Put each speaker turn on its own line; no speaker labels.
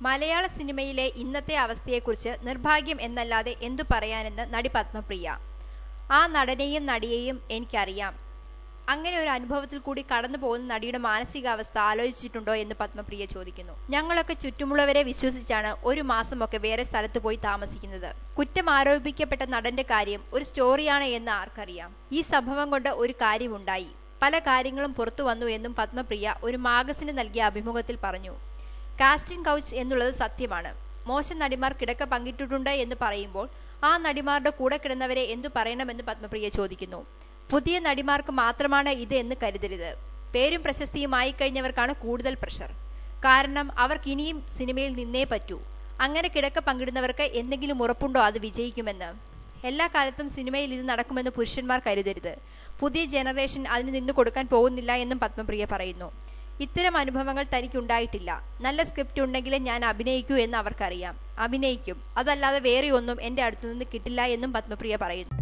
മലയാള സിനിമയിലെ ഇന്നത്തെ അവസ്ഥയെക്കുറിച്ച് നിർഭാഗ്യം എന്നല്ലാതെ എന്തു പറയാനെന്ന് നടി പത്മപ്രിയ ആ നടനെയും നടിയെയും എനിക്കറിയാം അങ്ങനെ ഒരു അനുഭവത്തിൽ കൂടി കടന്നു പോകുന്ന നടിയുടെ മാനസികാവസ്ഥ ആലോചിച്ചിട്ടുണ്ടോ എന്ന് പത്മപ്രിയ ചോദിക്കുന്നു ഞങ്ങളൊക്കെ ചുറ്റുമുള്ളവരെ വിശ്വസിച്ചാണ് ഒരു മാസമൊക്കെ വേറെ സ്ഥലത്ത് പോയി താമസിക്കുന്നത് കുറ്റം ആരോപിക്കപ്പെട്ട നടന്റെ കാര്യം ഒരു സ്റ്റോറിയാണ് എന്ന് ആർക്കറിയാം ഈ സംഭവം കൊണ്ട് ഒരു കാര്യമുണ്ടായി പല കാര്യങ്ങളും പുറത്തു വന്നു എന്നും പത്മപ്രിയ ഒരു മാഗസിന് നൽകിയ അഭിമുഖത്തിൽ പറഞ്ഞു കാസ്റ്റിംഗ് കൗച്ച് എന്നുള്ളത് സത്യമാണ് മോശം നടിമാർ കിടക്ക പങ്കിട്ടിട്ടുണ്ട് എന്ന് പറയുമ്പോൾ ആ നടിമാരുടെ കൂടെ കിടന്നവരെ എന്തു പറയണമെന്ന് പത്മപ്രിയ ചോദിക്കുന്നു പുതിയ നടിമാർക്ക് മാത്രമാണ് ഇത് എന്ന് കരുതരുത് പേരും പ്രശസ്തിയുമായി കഴിഞ്ഞവർക്കാണ് കൂടുതൽ പ്രഷർ കാരണം അവർക്ക് ഇനിയും സിനിമയിൽ നിന്നേ പറ്റൂ അങ്ങനെ കിടക്ക പങ്കിടുന്നവർക്ക് എന്തെങ്കിലും ഉറപ്പുണ്ടോ അത് വിജയിക്കുമെന്ന് എല്ലാ കാലത്തും സിനിമയിൽ ഇത് നടക്കുമെന്ന് പുരുഷന്മാർ കരുതരുത് പുതിയ ജനറേഷൻ അതിന് നിന്ന് കൊടുക്കാൻ പോകുന്നില്ല എന്നും പത്മപ്രിയ പറയുന്നു ഇത്തരം അനുഭവങ്ങൾ തനിക്കുണ്ടായിട്ടില്ല നല്ല സ്ക്രിപ്റ്റ് ഉണ്ടെങ്കിലേ ഞാൻ അഭിനയിക്കൂ എന്ന് അവർക്കറിയാം അഭിനയിക്കും അതല്ലാതെ വേറെ ഒന്നും എൻ്റെ അടുത്തു നിന്ന് കിട്ടില്ല എന്നും പത്മപ്രിയ പറയുന്നു